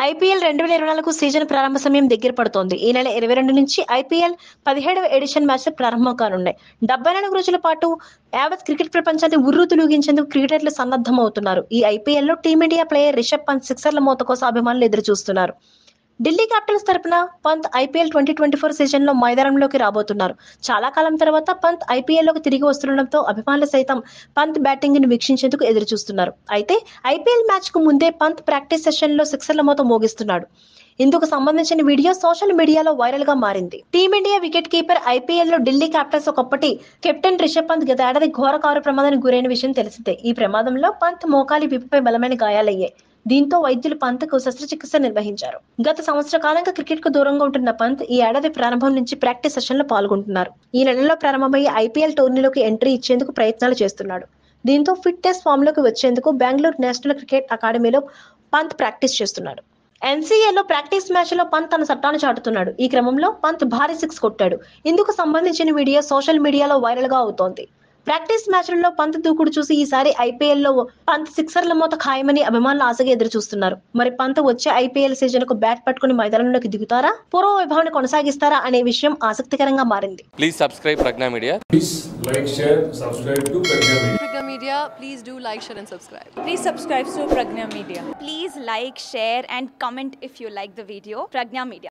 IPL రెండు వేల ఇరవై నాలుగు సీజన్ ప్రారంభ సమయం దగ్గర పడుతోంది ఈ నెల ఇరవై రెండు నుంచి ఐపీఎల్ పదిహేడవ ఎడిషన్ మ్యాచ్లు ప్రారంభం కానున్నాయి డెబ్బై నాలుగు రోజుల పాటు యావత్ క్రికెట్ ప్రపంచాన్ని ఉర్రు తొలగించేందుకు క్రికెటర్లు సన్నద్ధమవుతున్నారు ఈ ఐపీఎల్ లో టీమిండియా ప్లేయర్ రిషబ్ పంత్ సిక్సర్ల మోత కోసం అభిమానులు ఎదురు చూస్తున్నారు ఢిల్లీ క్యాపిటల్స్ తరపున Pant IPL twenty twenty four season లో మైదానంలోకి రాబోతున్నారు చాలా కాలం తర్వాత పంత్ ఐపీఎల్ లోకి తిరిగి వస్తుండటంతో అభిమానులు సైతం పంత్ బ్యాటింగ్ ని వీక్షించేందుకు ఎదురు చూస్తున్నారు అయితే ఐపీఎల్ మ్యాచ్ కు ముందే పంత్ ప్రాక్టీస్ సెషన్ లో సిక్సర్ల మోత మోగిస్తున్నాడు ఇందుకు సంబంధించిన వీడియో సోషల్ మీడియాలో వైరల్ గా మారింది టీమిండియా వికెట్ కీపర్ ఐపీఎల్ లో ఢిల్లీ క్యాపిటల్స్ ఒకప్పటి కెప్టెన్ రిషబ్ పంత్ గత ఏడాది ఘోర కారు ప్రమాదానికి గురైన విషయం తెలిసిందే ఈ ప్రమాదంలో పంత్ మోకాలి విప్పుపై బలమైన గాయాలయ్యాయి దీంతో వైద్యులు పంత్కు శస్త్రచికిత్స నిర్వహించారు గత సంవత్సర కాలంగా క్రికెట్ కు దూరంగా ఉంటున్న పంత్ ఈ ఏడాది ప్రారంభం నుంచి ప్రాక్టీస్ సెషన్ లో పాల్గొంటున్నారు ఈ నెలలో ప్రారంభమయ్యే ఐపీఎల్ టోర్నీలోకి ఎంట్రీ ఇచ్చేందుకు ప్రయత్నాలు చేస్తున్నాడు దీంతో ఫిట్నెస్ ఫామ్ లోకి వచ్చేందుకు బెంగళూరు నేషనల్ క్రికెట్ అకాడమీలో పంత్ ప్రాక్టీస్ చేస్తున్నాడు ఎన్సీఏలో ప్రాక్టీస్ మ్యాచ్ లో పంత్ తన సట్టాను చాటుతున్నాడు ఈ క్రమంలో పంత్ భారీ సిక్స్ కొట్టాడు ఇందుకు సంబంధించిన వీడియో సోషల్ మీడియాలో వైరల్ గా అవుతోంది ప్రాక్టీస్ మ్యాచ్లలో పంత్ దూకుడు చూసి ఈసారి ఐపీఎల్ లో పంత్ సిక్సర్ల మూత ఖాయమని అభిమానులు ఆశగా ఎదురు చూస్తున్నారు మరి పంత్ వచ్చే ఐపీఎల్ సీజన్ కు బ్యాట్ పట్టుకుని మైదానంలోకి దిగుతారా పూర్వ వైభవాన్ని కొనసాగిస్తారా అనే విషయం ఆసక్తికరంగా మారింది Please subscribe Pragna Media. Please like, share, subscribe to Pragya Media. Pragya Media, please do like, share, and subscribe. Please subscribe to Pragna Media. Please like, share, and comment if you like the video. Pragna Media.